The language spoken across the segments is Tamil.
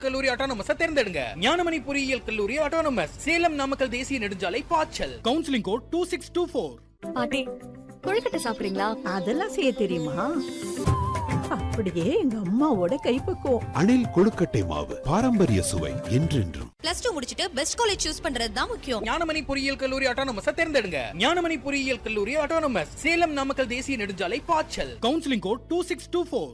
கல்லூரி ஆட்டோனமஸ தேர்ந்தெடுங்க ஞானமணி பொறியியல் கல்லூரி ஆட்டோனமஸ் சேலம் நாமக்கல் தேசிய நெடுஞ்சாலை பாய்ச்சல் counselling code two six two four பாட்டி கொழுக்கட்டை சாப்பிடுறீங்களா அதெல்லாம் செய்ய தெரியுமா அப்படியே எங்க அம்மாவோட கைப்பக்குவம் அணில் கொழுக்கட்டை மாவு பாரம்பரிய சுவை என்றென்றும் பிளஸ் டூ முடிச்சிட்டு பெஸ்ட் காலேஜ் சூஸ் பண்றது தான் முக்கியம் ஞானமணி பொறியியல் கல்லூரி ஆட்டோனமஸ தேர்ந்தெடுங்க ஞானமணி பொறியியல் கல்லூரி ஆட்டோனமஸ் சேலம் நாமக்கல் தேசிய நெடுஞ்சாலை பாய்ச்சல் counselling code two six two four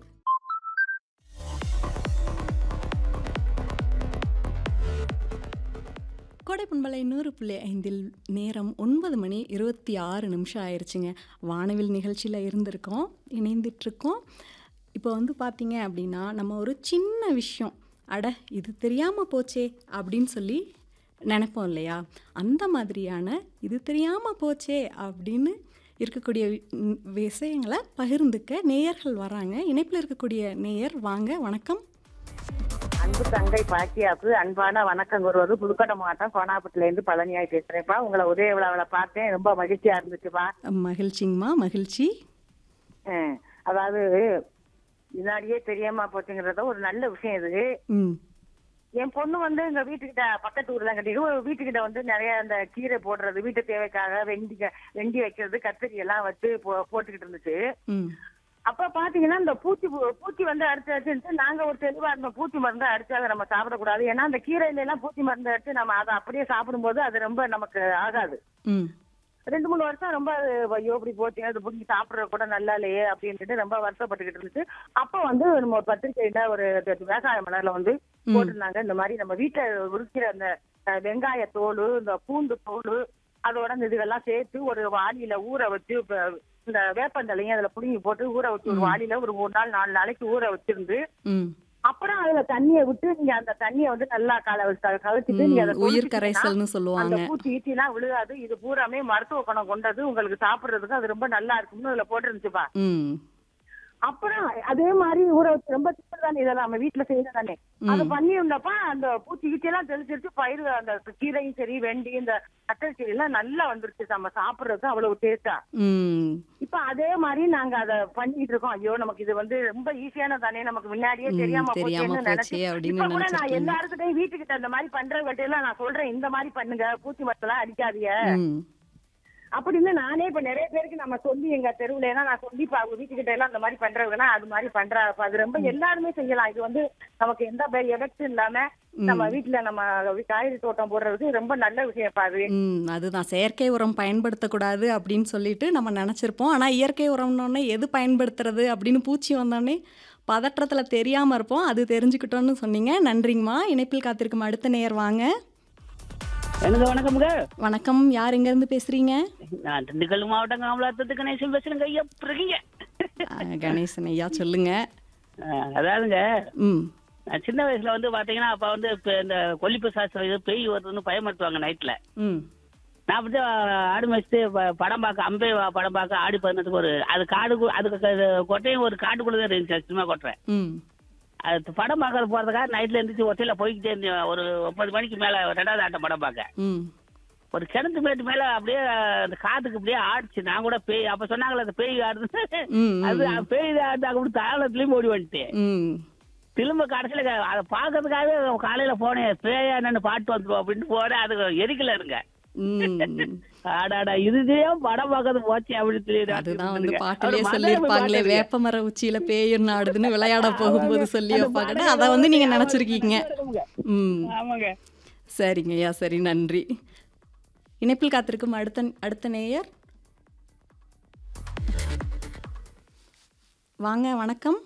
கோடைப்பண்பலை நூறு புள்ளி ஐந்தில் நேரம் ஒன்பது மணி இருபத்தி ஆறு நிமிஷம் ஆயிடுச்சுங்க வானவில் நிகழ்ச்சியில் இருந்திருக்கோம் இணைந்துட்டுருக்கோம் இப்போ வந்து பார்த்தீங்க அப்படின்னா நம்ம ஒரு சின்ன விஷயம் அட இது தெரியாமல் போச்சே அப்படின்னு சொல்லி நினைப்போம் இல்லையா அந்த மாதிரியான இது தெரியாமல் போச்சே அப்படின்னு இருக்கக்கூடிய வி- ம், விஷயங்களை பகிர்ந்துக்க நேயர்கள் வராங்க இணைப்பில் இருக்கக்கூடிய நேயர் வாங்க வணக்கம் அன்பு தங்கை பாக்கியாவுக்கு அன்பான வணக்கம் கூறுவது புதுக்கோட்டை மாவட்டம் கோனாப்பட்டில இருந்து பழனியாய் பேசுறேன்ப்பா உங்களை உதய விழாவில் பார்த்தேன் ரொம்ப மகிழ்ச்சியா இருந்துச்சுப்பா மகிழ்ச்சிங்கம்மா மகிழ்ச்சி அஹ், அதாவது முன்னாடியே தெரியாம போச்சுங்கிறத ஒரு நல்ல விஷயம் இது ம் என் பொண்ணு வந்து எங்க வீட்டுக்கிட்ட பக்கத்து ஊர்ல கட்டிட்டு ஒரு வீட்டுக்கிட்ட வந்து நிறைய அந்த கீரை போடுறது வீட்டு தேவைக்காக வெண்டி வெண்டி வைக்கிறது கத்திரி எல்லாம் வச்சு போ- போட்டுக்கிட்டு இருந்துச்சு ம் அப்ப பாத்தீங்கன்னா இந்த பூச்சி பூ- பூச்சி வந்து அடிச்சு அடிச்சு நாங்க ஒரு தெளிவா இருந்தோம் பூச்சி மருந்து அடிச்சு அதை நம்ம சாப்பிடக்கூடாது ஏன்னா அந்த கீரையில எல்லாம் பூச்சி மருந்து அடிச்சு நம்ம அதை அப்படியே சாப்பிடும்போது அது ரொம்ப நமக்கு ஆகாது ம் ரெண்டு மூணு வருஷம் ரொம்ப அது ஐயோ இப்படி போச்சு அது பிடிச்சி சாப்பிடுறது கூட நல்லா இல்லையே அப்படின்ட்டு ரொம்ப வருத்தப்பட்டுக்கிட்டு இருந்துச்சு அப்ப வந்து நம்ம ஒரு பத்திரிக்கையில ஒரு விவசாய மலர்ல வந்து போட்டிருந்தாங்க இந்த மாதிரி நம்ம வீட்டுல உரிக்கிற அந்த அஹ், வெங்காய தோல் இந்த பூண்டு தோல் அதோட இந்த இதுகெல்லாம் சேர்த்து ஒரு வாளியில ஊற வச்சு இப்ப இந்த வேப்பந்தலையும் அதுல புடுங்கி போட்டு ஊற வச்சு ஒரு வாளியில ஒரு மூணு நாள் நாலு நாளைக்கு ஊற வச்சிருந்து ம் அப்புறம் அதுல தண்ணியை விட்டு நீங்க அந்த தண்ணியை வந்து நல்லா கல கழிச்சிட்டு நீங்க அதை ம், உயிர் தொளிச்சிட்டீங்கன்னா கரைசல்னு அந்த சொல்லுவாங்க பூச்சி ஈட்டிலாம் விழுகாது இது பூராமே மருத்துவ குணம் கொண்டது உங்களுக்கு சாப்பிடுறதுக்கு அது ரொம்ப நல்லா இருக்கும்னு அதுல போட்டுருந்துச்சுப்பா ம் அப்புறம் அதே மாதிரி ஊற வச்சு ரொம்ப சிம்பிள் தானே இதெல்லாம் நம்ம வீட்டுல செய்யறது தானே அது பண்ணி இருந்தப்ப அந்த பூச்சி ஈட்டி எல்லாம் தெளிச்சிருச்சு பயிர் அந்த கீரையும் சரி வெண்டி இந்த கட்டல் செடி எல்லாம் நல்லா வந்துருச்சு நம்ம சாப்பிடுறதுக்கு அவ்வளவு டேஸ்டா ம் இப்ப அதே மாதிரி நாங்க அத பண்ணிட்டு இருக்கோம் ஐயோ நமக்கு இது வந்து ரொம்ப ஈஸியான தானே நமக்கு முன்னாடியே ம், தெரியாம தெரியாம போச்சேன்னு போச்சே நினைச்சு அப்படின்னு இப்ப கூட நான் நினைச்சிருக்கீங்க. எல்லாருக்கிட்டையும் வீட்டுக்கிட்ட இந்த மாதிரி பண்றவங்க எல்லாம் நான் சொல்றேன் இந்த மாதிரி பண்ணுங்க பூச்சி மரத்தெல்லாம் அடிக்காதீங்க ம் அப்படின்னு நானே இப்ப நிறைய பேருக்கு நம்ம சொல்லி எங்க தெருவுல எல்லாம் நான் சொல்லி இப்ப அவங்க வீட்டுக்கிட்ட எல்லாம் அந்த மாதிரி பண்றவங்கன்னா அது மாதிரி பண்றா அப்ப அது ரொம்ப எல்லாருமே செய்யலாம் இது வந்து நமக்கு எந்த எஃபெக்ட் இல்லாம நம்ம வீட்டுல நம்ம காய்கறி தோட்டம் போடுறதுக்கு ரொம்ப நல்ல விஷயம் இப்ப அது ம் அதுதான் செயற்கை உரம் பயன்படுத்தக்கூடாது அப்படின்னு சொல்லிட்டு நம்ம நினச்சிருப்போம் ஆனால் இயற்கை உரம்னோடனே எது பயன்படுத்துறது அப்படின்னு பூச்சி வந்தோடனே பதற்றத்தில் தெரியாமல் இருப்போம் அது தெரிஞ்சுக்கிட்டோன்னு சொன்னீங்க நன்றிங்கம்மா இணைப்பில் காத்திருக்கும் அடுத்த நேயர் வாங்க எனக்கு வணக்கம்ங்க வணக்கம் யார் எங்கேருந்து பேசுகிறீங்க நான் திண்டுக்கல் மாவட்டம் காமலாத்தத்து கணேசன் பேசுறேங்க ஐயா இருக்கீங்க கணேசன் ஐயா சொல்லுங்க அஹ், அதாவதுங்க ம் நான் சின்ன வயசுல வந்து பாத்தீங்கன்னா அப்ப வந்து இப்ப இந்த கொல்லிப்பு சாஸ்திரம் இது பேய் வருதுன்னு பயமுறுத்துவாங்க நைட்ல ம் நான் அப்படி ஆடு மேய்ச்சிட்டு ப- படம் பார்க்க அம்பே வா படம் பார்க்க ஆடி பதினத்துக்கு ஒரு அது காடு அதுக்கு க- கொட்டையும் ஒரு காட்டுக்குள்ள தான் இருந்துச்சு சினிமா கொட்டை ம் அது படம் பார்க்கறது போறதுக்காக நைட்ல இருந்துச்சு ஒத்தையில போய்கிட்டே இருந்தேன் ஒரு ஒன்பது மணிக்கு மேல ரெண்டாவது ஆட்டம் படம் பார்க்க ம் ஒரு கிணத்து மேட்டு மேல அப்படியே அந்த காத்துக்கு அப்படியே ஆடிச்சு நான் கூட பேய் அப்ப சொன்னாங்களே அந்த பேய் ஆடுது ம், ம், அது பேய் ஆடுது அப்படி தாளத்துலயும் ஓடி வந்துட்டேன் ம் திரும்ப கடைசியில க- அதை பாக்குறதுக்காகவே காலையில போனேன் பேயா என்னன்னு பாட்டு வந்துடும் அப்படின்ட்டு போனேன் அது எரிக்கல இருங்க ம் ஆடாடா இதுதான் படம் பார்க்கறது போச்சு அப்படின்னு சொல்லி அதுதான் வந்து அவர் பாட்டிலே மதுரை சொல்லியிருப்பாங்களே பாட்டு வேப்ப மர உச்சியில பேயும் நாடுதுன்னு விளையாட போகும்போது சொல்லி அந்த வைப்பாங்கன்னு பாட்டு அதை வந்து நீங்க ஆமாங்க. நினைச்சிருக்கீங்க ம் ஆமாங்க சரிங்க ஐயா சரி நன்றி இணைப்பில் காத்திருக்கும் அடுத்த அடுத்த நேயர் வாங்க வணக்கம்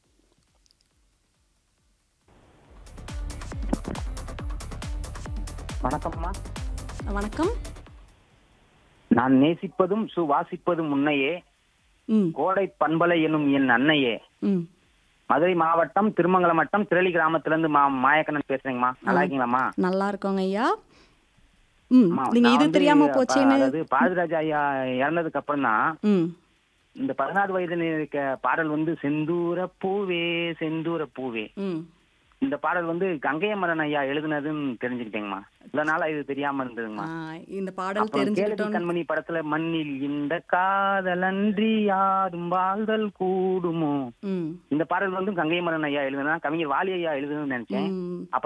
வணக்கம்மா வணக்கம் நான் நேசிப்பதும் சுவாசிப்பதும் உன்னையே ம் கோடை பண்பலை எனும் என் அன்னையே ம் மதுரை மாவட்டம் திருமங்கலம் வட்டம் திரளி கிராமத்துல இருந்து மா மாயக்கண்ணன் பேசுறேங்கம்மா நல்லா இருக்கீங்களாம்மா நல்லா இருக்கோங்க ஐயா ம் அம்மா, நீங்க நான் இது வந்து தெரியாம ப- போச்சேன்னு அதாவது பாரதிராஜா ஐயா இறந்ததுக்கு அப்புறம் தான் ம் இந்த பதினாறு வயதுல இருக்க பாடல் வந்து செந்தூர பூவே செந்தூர பூவே ம் இந்த பாடல் வந்து கங்கையமரன் ஐயா எழுதுனதுன்னு தெரிஞ்சுக்கிட்டேங்கம்மா இவ்வளவு நாளா இது தெரியாம இருந்ததுங்கம்மா ஆ, இந்த பாடல் அப்புறம் கேளடி தெரிஞ்சுக்கிட்டோம் கண்மணி படத்துல மண்ணில் இந்த காதலன்றி யாரும் வாழ்தல் கூடுமோ ம் இந்த பாடல் வந்து கங்கையமரன் ஐயா எழுதுனா கவிஞர் வாலி ஐயா எழுதுன்னு நினைச்சேன் ம். அப்ப